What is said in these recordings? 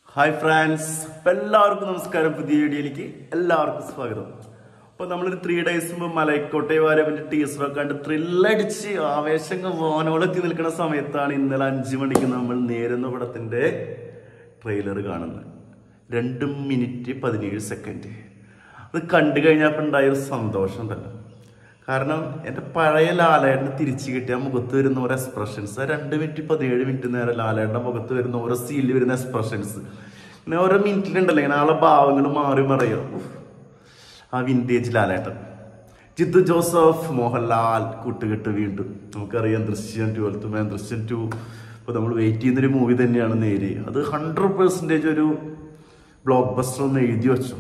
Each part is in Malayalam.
ഹായ് ഫ്രാൻസ് അപ്പം എല്ലാവർക്കും നമസ്കാരം പുതിയ വീഡിയോയിലേക്ക് എല്ലാവർക്കും സ്വാഗതം അപ്പോൾ നമ്മളൊരു ത്രീ ഡേയ്സ് മുമ്പ് മലൈക്കോട്ടെ വാരവിൻ്റെ ടീച്ചറൊക്കെ കണ്ട് ത്രില്ലടിച്ച് ആവേശങ്ങൾ വാനോളെത്തി നിൽക്കുന്ന സമയത്താണ് ഇന്നലെ അഞ്ച് മണിക്ക് നമ്മൾ നേരുന്ന പടത്തിൻ്റെ ട്രെയിലർ കാണുന്നത് രണ്ട് മിനിറ്റ് പതിനേഴ് സെക്കൻഡ് അത് കണ്ടു കഴിഞ്ഞപ്പോൾ ഉണ്ടായ ഒരു സന്തോഷം ഉണ്ടല്ലോ കാരണം എൻ്റെ പഴയ ലാലേട്ടനെ തിരിച്ചു കിട്ടിയ ആ മുഖത്ത് വരുന്ന ഓരോ എക്സ്പ്രഷൻസ് ആ രണ്ട് മിനിറ്റ് പതിനേഴ് മിനിറ്റ് നേരം ലാലേട്ടൻ്റെ മുഖത്ത് വരുന്ന ഓരോ സീനിൽ വരുന്ന എക്സ്പ്രഷൻസ് ഇങ്ങനെ ഓരോ മിനിറ്റിലുണ്ടല്ലോ ഇങ്ങനെ ആളെ ഭാവങ്ങൾ മാറി മറിയോ ഉഫ്. ആ വിൻറ്റേജ് ലാലേട്ടൻ ജിത്തു ജോസഫ് മോഹൻലാൽ കൂട്ടുകെട്ട് വീണ്ടും നമുക്കറിയാം ദൃശ്യം ട്വൽത്ത് മാൻ ദൃശ്യം ടു ഇപ്പോൾ നമ്മൾ വെയിറ്റ് ചെയ്യുന്നൊരു മൂവി തന്നെയാണ് നേര് അത് ഹൺഡ്രഡ് പെർസെൻറ്റേജ് ഒരു ബ്ലോക്ക് ബസ്റ്റർ ഒന്ന് എഴുതി വെച്ചു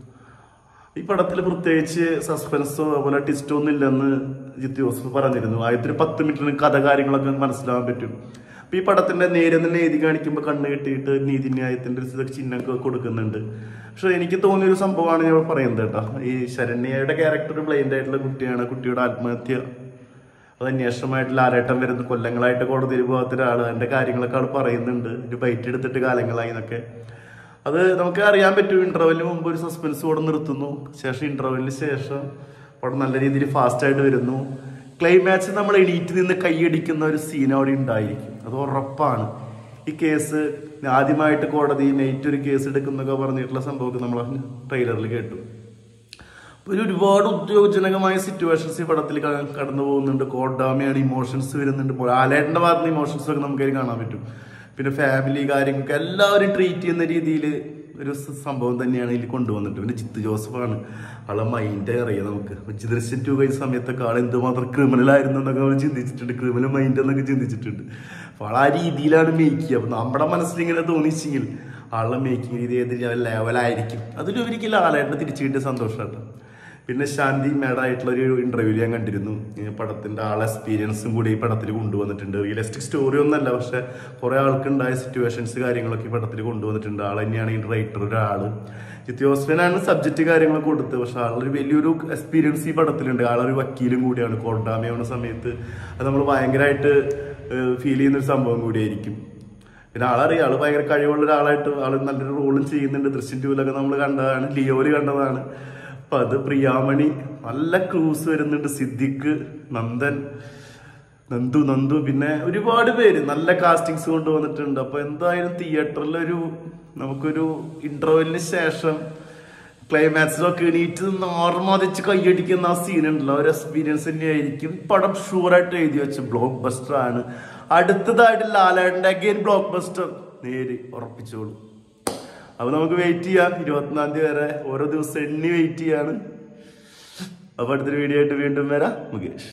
ഈ പടത്തിൽ പ്രത്യേകിച്ച് സസ്പെൻസോ അതുപോലെ ട്വിസ്റ്റോ ഒന്നും ഇല്ലെന്ന് ജിത്തു ജോസഫ് പറഞ്ഞിരുന്നു ആദ്യത്തെ ഒരു പത്ത് മിനിറ്റിന് കഥ കാര്യങ്ങളൊക്കെ മനസ്സിലാവാൻ പറ്റും അപ്പൊ ഈ പടത്തിന്റെ നേരെ തന്നെ എഴുതി കാണിക്കുമ്പോൾ കണ്ണ് കെട്ടിയിട്ട് നീതിന്യായത്തിന്റെ ഒരു ഇതൊക്കെ ചിഹ്നമൊക്കെ കൊടുക്കുന്നുണ്ട് പക്ഷെ എനിക്ക് തോന്നിയ ഒരു സംഭവമാണ് ഞാൻ പറയുന്നത് കേട്ടോ ഈ ശരണ്യയുടെ ക്യാരക്ടർ ബ്ലൈൻഡ് ആയിട്ടുള്ള കുട്ടിയാണ് കുട്ടിയുടെ ആത്മഹത്യ അത് അന്വേഷണമായിട്ട് ലാലേട്ടം വരുന്ന കൊല്ലങ്ങളായിട്ട് കോടതിയിൽ പോകാത്ത ഒരാൾ അതിന്റെ കാര്യങ്ങളൊക്കെ ആൾ പറയുന്നുണ്ട് ഒരു ബൈറ്റ് എടുത്തിട്ട് കാലങ്ങളായി എന്നൊക്കെ അത് നമുക്ക് അറിയാൻ പറ്റും ഇന്റർവെല്ലിന് മുമ്പ് ഒരു സസ്പെൻസ് കൂടെ നിർത്തുന്നു ശേഷം ഇന്റർവെല്ലിന് ശേഷം പടം നല്ല രീതിയിൽ ഫാസ്റ്റ് ആയിട്ട് വരുന്നു ക്ലൈമാക്സ് നമ്മൾ എണീറ്റ് നിന്ന് കൈയടിക്കുന്ന ഒരു സീൻ അവിടെ ഉണ്ടായിരിക്കും അത് ഉറപ്പാണ് ഈ കേസ് ആദ്യമായിട്ട് കോടതി നൈറ്റ് ഒരു കേസ് എടുക്കുന്നൊക്കെ പറഞ്ഞിട്ടുള്ള സംഭവമൊക്കെ നമ്മൾ ട്രെയിലറിൽ കേട്ടു അപ്പൊ ഒരു ഒരുപാട് ഉദ്യോഗജനകമായ സിറ്റുവേഷൻസ് ഈ പടത്തിൽ ക- കടന്നു പോകുന്നുണ്ട് കോഡാമയാണ് ഇമോഷൻസ് വരുന്നുണ്ട് ആലേട്ടന്റെ ഭാഗത്ത് ഇമോഷൻസ് ഒക്കെ നമുക്ക് അതിൽ കാണാൻ പറ്റും പിന്നെ ഫാമിലി കാര്യങ്ങൾക്ക് എല്ലാവരും ട്രീറ്റ് ചെയ്യുന്ന രീതിയിൽ ഒരു സ- സംഭവം തന്നെയാണ് ഇതിൽ കൊണ്ടുവന്നിട്ട് പിന്നെ ജിത്ത് ജോസഫാണ് ആളെ മൈൻഡ് അറിയാം നമുക്ക് ഇപ്പൊ ദൃശ്യം ടു കഴിഞ്ഞ സമയത്തൊക്കെ ആൾ എന്തുമാത്രം ക്രിമിനൽ ആയിരുന്നു എന്നൊക്കെ നമ്മൾ ചിന്തിച്ചിട്ടുണ്ട് ക്രിമിനൽ മൈൻഡ് എന്നൊക്കെ ചിന്തിച്ചിട്ടുണ്ട് അപ്പോൾ ആൾ ആ രീതിയിലാണ് മേക്ക് ചെയ്യുക അപ്പൊ നമ്മുടെ മനസ്സിൽ ഇങ്ങനെ തോന്നിച്ചെങ്കിൽ ആളുടെ മേക്കിംഗ് രീതി ഏത് ലെവലായിരിക്കും അതിലുപരിക്ക് ലാലേട്ടനെ തിരിച്ചു കിട്ടിയ സന്തോഷമാട്ടോ പിന്നെ ശാന്തി മേഡായിട്ടുള്ള ഒരു ഇന്റർവ്യൂ ഞാൻ കണ്ടിരുന്നു ഈ പടത്തിന്റെ ആളെ എക്സ്പീരിയൻസും കൂടി ഈ പടത്തിൽ കൊണ്ടുവന്നിട്ടുണ്ട് റിയലിസ്റ്റിക് സ്റ്റോറി ഒന്നല്ല പക്ഷെ കുറെ ആൾക്കുണ്ടായ സിറ്റുവേഷൻസ് കാര്യങ്ങളൊക്കെ ഈ പടത്തിൽ കൊണ്ടുവന്നിട്ടുണ്ട് ആൾ തന്നെയാണ് ഈ റൈറ്റർ ഒരാള് ജിത്യോസ്ഫനാണ് സബ്ജക്റ്റ് കാര്യങ്ങളൊക്കെ കൊടുത്തത് പക്ഷെ ആളൊരു വലിയൊരു എക്സ്പീരിയൻസ് ഈ പടത്തിലുണ്ട് ആളൊരു വക്കീലും കൂടിയാണ് കോർഡാമയാവുന്ന സമയത്ത് അത് നമ്മൾ ഭയങ്കരമായിട്ട് ഫീൽ ചെയ്യുന്ന ഒരു സംഭവം കൂടിയായിരിക്കും പിന്നെ ആളറിയാം ആള് ഭയങ്കര കഴിവുള്ള ഒരാളായിട്ട് ആള് നല്ലൊരു റോളും ചെയ്യുന്നുണ്ട് ദൃശ്യം ടൂലൊക്കെ നമ്മൾ കണ്ടതാണ് ലിയോല് കണ്ടതാണ് അപ്പൊ അത് പ്രിയാമണി നല്ല ക്രൂസ് വരുന്നുണ്ട് സിദ്ദിഖ് നന്ദൻ നന്ദു നന്ദു പിന്നെ ഒരുപാട് പേര് നല്ല കാസ്റ്റിങ്സ് കൊണ്ടുവന്നിട്ടുണ്ട് അപ്പൊ എന്തായാലും തിയേറ്ററിൽ ഒരു നമുക്കൊരു ഇന്റർവെല്ലിന് ശേഷം ക്ലൈമാക്സിലൊക്കെ എണീറ്റ് നോർമതിച്ച് കൈയടിക്കുന്ന ആ സീൻ ഉണ്ടല്ലോ ഒരു എക്സ്പീരിയൻസ് തന്നെയായിരിക്കും പടം ഷുവറായിട്ട് എഴുതി വെച്ച ബ്ലോക്ക് ബസ്റ്റർ ആണ് അടുത്തതായിട്ട് ലാലേട്ടന്റെ അഗൈൻ ബ്ലോക്ക് ബസ്റ്റർ നേര് ഉറപ്പിച്ചോളൂ അപ്പൊ നമുക്ക് വെയിറ്റ് ചെയ്യാം ഇരുപത്തിനാം തീയതി വരെ ഓരോ ദിവസം എണ്ണി വെയിറ്റ് ചെയ്യാണ് അപ്പൊ അടുത്തൊരു വീഡിയോ ആയിട്ട് വീണ്ടും വരാം മുകേഷ്